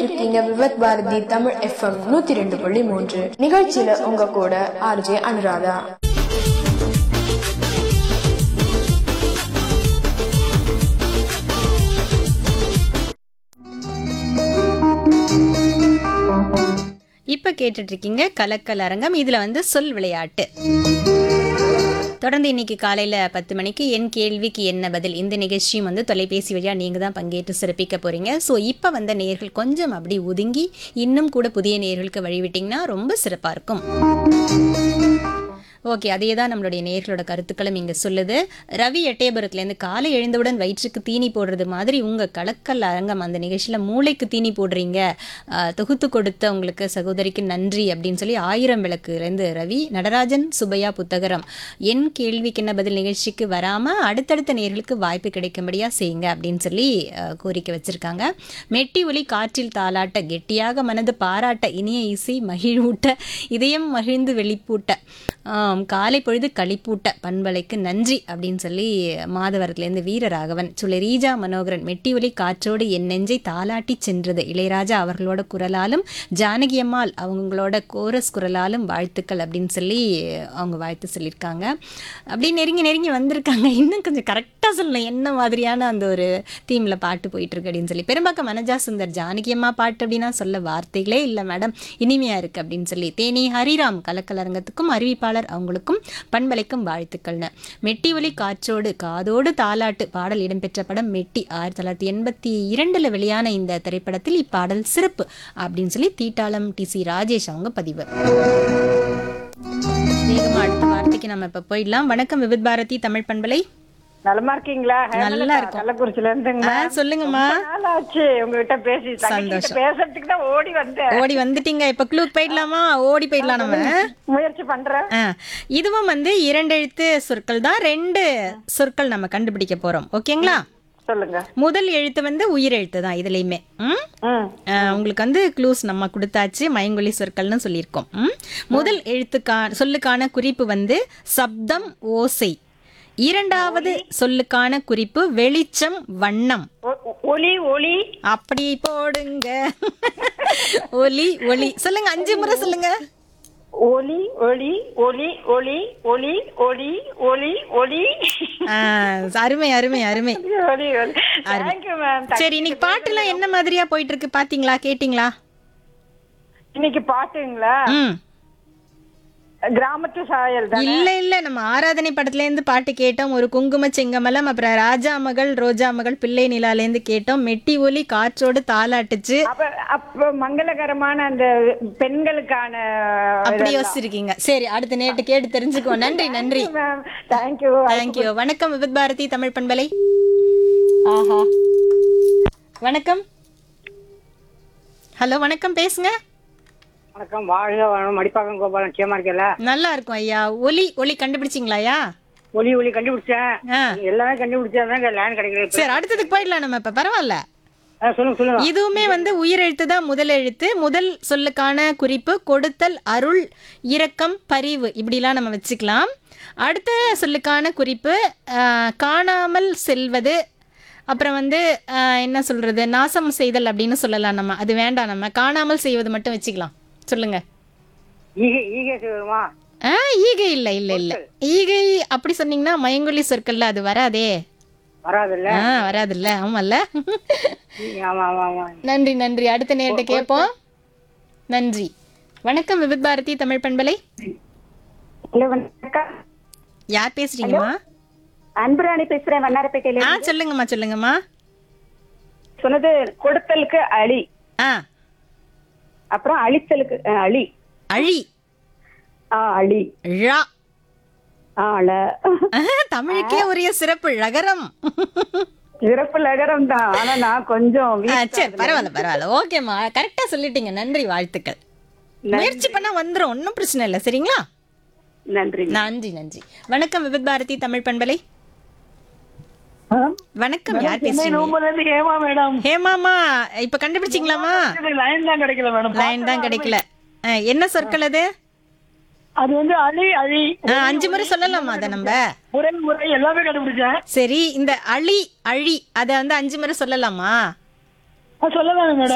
இருக்கீங்க விவத் பாரதி தமிழ் எஃப்எம் நூத்தி ரெண்டு புள்ளி மூன்று நிகழ்ச்சியில உங்க கூட ஆர்ஜே அனுராதா இப்போ கேட்டுட்டு இருக்கீங்க கலக்கல் அரங்கம் இதில் வந்து சொல் விளையாட்டு தொடர்ந்து இன்னைக்கு காலையில் பத்து மணிக்கு என் கேள்விக்கு என்ன பதில் இந்த நிகழ்ச்சியும் வந்து தொலைபேசி வழியாக நீங்கள் தான் பங்கேற்று சிறப்பிக்க போகிறீங்க ஸோ இப்போ வந்த நேர்கள் கொஞ்சம் அப்படி ஒதுங்கி இன்னும் கூட புதிய நேர்களுக்கு வழிவிட்டிங்கன்னா ரொம்ப சிறப்பாக இருக்கும் ஓகே அதே தான் நம்மளுடைய நேர்களோட கருத்துக்களும் இங்கே சொல்லுது ரவி எட்டயபுரத்துலேருந்து காலை எழுந்தவுடன் வயிற்றுக்கு தீனி போடுறது மாதிரி உங்கள் கலக்கல் அரங்கம் அந்த நிகழ்ச்சியில் மூளைக்கு தீனி போடுறீங்க ஆஹ், தொகுத்து கொடுத்த உங்களுக்கு சகோதரிக்கு நன்றி அப்படின்னு சொல்லி ஆயிரம் விளக்குலேருந்து ரவி நடராஜன் சுபையா புத்தகரம் என் கேள்விக்கு என்ன பதில் நிகழ்ச்சிக்கு வராமல் அடுத்தடுத்த நேர்களுக்கு வாய்ப்பு கிடைக்கும்படியாக செய்யுங்க அப்படின்னு சொல்லி ஆஹ், கோரிக்கை வச்சுருக்காங்க மெட்டி ஒலி காற்றில் தாளாட்ட கெட்டியாக மனது பாராட்ட இனிய இசை மகிழ்வூட்ட இதயம் மகிழ்ந்து வெளிப்பூட்ட ஆம், காலை பொழுது களிப்பூட்ட பண்பலைக்கு நன்றி அப்படின்னு சொல்லி மாதவரத்துலேருந்து வீரராகவன் சொல்லி ரீஜா மனோகரன் மெட்டி ஒலி காற்றோடு என் நெஞ்சை தாலாட்டி சென்றது இளையராஜா அவர்களோட குரலாலும் ஜானகி அம்மாள் அவங்களோட கோரஸ் குரலாலும் வாழ்த்துக்கள் அப்படின்னு சொல்லி அவங்க வாழ்த்து சொல்லியிருக்காங்க அப்படி நெருங்கி நெருங்கி வந்திருக்காங்க இன்னும் கொஞ்சம் கரெக்டாக சொல்லணும் என்ன மாதிரியான அந்த ஒரு தீமில் பாட்டு போயிட்டு இருக்கு அப்படின்னு சொல்லி பெரும்பாக்கம் மனஜா சுந்தர் ஜானகி அம்மா பாட்டு அப்படின்னா சொல்ல வார்த்தைகளே இல்லை மேடம் இனிமையா இருக்கு அப்படின்னு சொல்லி தேனி ஹரிராம் கலக்கலரங்கத்துக்கும் அறிவிப்பாளர் அவங்களுக்கும் பண்பலைக்கும் வாழ்த்துக்கள்னு மெட்டி ஒலி காற்றோடு காதோடு தாலாட்டு பாடல் இடம்பெற்ற படம் மெட்டி ஆயிரத்தி தொள்ளாயிரத்தி எண்பத்தி இரண்டுல வெளியான இந்த திரைப்படத்தில் இப்பாடல் சிறப்பு அப்படின்னு சொல்லி தீட்டாளம் டி சி ராஜேஷ் அவங்க பதிவு வேகமா அடுத்த வார்த்தைக்கு நம்ம இப்ப போயிடலாம் வணக்கம் விவித் பாரதி தமிழ் பண்பலை நலமா இருக்கீங்களா நல்லா இருக்கோம். கள்ளக்குறிச்சில இருந்துங்க ஆ, சொல்லுங்கம்மா நாள் ஆச்சு உங்ககிட்ட பேசி தங்கச்சிகிட்ட பேசுறதுக்கு தான் ஓடி வந்தேன் ஓடி வந்துட்டீங்க இப்ப க்ளூக் போயிடலாமா ஓடி போயிடலாம் நம்ம முயற்சி பண்றேன் ஆ, இதுவும் வந்து இரண்டு எழுத்து சொற்கள் தான் ரெண்டு சொற்கள் நம்ம கண்டுபிடிக்க போறோம் ஓகேங்களா சொல்லுங்க முதல் எழுத்து வந்து உயிர் எழுத்து தான் இதுலயுமே ம்? ம் ஆ, உங்களுக்கு வந்து க்ளூஸ் நம்ம கொடுத்தாச்சு மயங்கொலி சொற்கள்னு சொல்லியிருக்கோம் ம்? முதல் எழுத்துக்கா சொல்லுக்கான குறிப்பு வந்து சப்தம் ஓசை இரண்டாவது சொல்லுக்கான குறிப்பு வெளிச்சம் வண்ணம் ஒ- ஒ- ஒலி ஒளி அப்படி போடுங்க ஒலி ஒலி சொல்லுங்க அஞ்சு முறை சொல்லுங்க ஒலி ஒளி ஒலி ஒளி ஒளி ஒளி ஒளி ஒளி ஆ, அருமை அருமை அருமை ஒலி ஒலி தேங்க்யூ மேம் சரி இன்னைக்கு பாட்டுலாம் என்ன மாதிரியா போயிட்டு இருக்கு பாத்தீங்களா கேட்டிங்களா இன்னைக்கு பாட்டுங்களா ம் கிராமத்து சாயல் தான் இல்ல இல்ல நம்ம ஆராதனை படத்துல இருந்து பாட்டு கேட்டோம் ஒரு குங்கும செங்கமலம் அப்புறம் ராஜா மகள் ரோஜா மகள் பிள்ளை நிலால இருந்து கேட்டோம் மெட்டி ஒலி காற்றோடு தாளாட்டுச்சு அப்ப அப்ப மங்களகரமான அந்த பெண்களுக்கான அப்படி யோசிச்சிருக்கீங்க சரி அடுத்த நேட்டு கேட்டு தெரிஞ்சுக்குவோம் நன்றி நன்றி மேம் தேங்க்யூ தேங்க்யூ வணக்கம் விபத் பாரதி தமிழ் பண்பலை ஆஹா வணக்கம் ஹலோ வணக்கம் பேசுங்க வணக்கம் வாழ்க வளம் மடிப்பாக்கம் கோபாலம் நிச்சயமா இருக்கல நல்லா இருக்கும் ஐயா ஒலி ஒலி கண்டுபிடிச்சிங்களா ஐயா ஒலி ஒலி கண்டுபிடிச்சேன் ஆ எல்லாமே கண்டுபிடிச்சாதான் லேன் கிடைக்கல சரி அடுத்ததுக்கு போயிடலாம் நம்ம இப்ப பரவாயில்ல ஆ, சொல்லுங்க சொல்லுங்க இதுவுமே வந்து உயிரெழுத்து தான் முதல் எழுத்து முதல் சொல்லுக்கான குறிப்பு கொடுத்தல் அருள் இரக்கம் பரிவு இப்படிலாம் நம்ம வச்சுக்கலாம் அடுத்த சொல்லுக்கான குறிப்பு ஆஹ், காணாமல் செல்வது அப்புறம் வந்து ஆஹ், என்ன சொல்றது நாசம் செய்தல் அப்படின்னு சொல்லலாம் நம்ம அது வேண்டாம் நம்ம காணாமல் செய்வது மட்டும் வச்சுக்கலாம் சொல்லுங்க ஈகை ஈகை வருமா ஆ ஈகை இல்லை இல்லை இல்லை ஈகை அப்படி சொன்னீங்கன்னா மயங்கொல்லி சொற்கள்ல அது வராதே வராதுல்ல ஆ வராதுல்ல ஆமால்ல ஈகை, ஆமா ஆமா ஆமா நன்றி நன்றி அடுத்த நேரத்தை கேட்போம் நன்றி வணக்கம் விபித் பாரதி தமிழ் பண்பலை ஹலோ வணக்கம் யார் பேசுறீங்கம்மா அன்புராணி பேசுறேன் வண்ணாரப்பேட்டையில ஆ சொல்லுங்கம்மா சொல்லுங்கம்மா சொன்னது கொடுத்தலுக்கு அழி ஆ அப்புறம் அழித்தலுக்கு அஹ், அழி அழி ஆ அழி ழா ஆ ல தமிழுக்கே உரிய சிறப்பு ழகரம் சிறப்பு லகரம் தான் ஆனா நான் கொஞ்சம் ஆ, weak சரி பரவாயில்ல பரவாயில்ல ஓகேம்மா கரெக்டா சொல்லிட்டீங்க நன்றி வாழ்த்துக்கள் முயற்சி பண்ணா வந்துரும் ஒன்றும் பிரச்சனை இல்லை சரிங்களா நன்றி நன்றி நன்றி வணக்கம் விபித் பாரதி தமிழ் பண்பலை வணக்கம் யார் பேசுறீங்க ஏமா மேடம் ஹேமாமா இப்ப கண்டுபிடிச்சிங்களாமா லைன் தான் கிடைக்கல மேடம் லைன் தான் கிடைக்கல ஆ, என்ன சொற்கள் அது அது வந்து அழி அழி ஆ, அஞ்சு முறை சொல்லலாமா அதை நம்ம முறை முறை எல்லாமே கண்டுபிடிச்சேன் சரி இந்த அழி அழி அதை வந்து அஞ்சு முறை சொல்லலாமா சொல்லலாம் மேடம்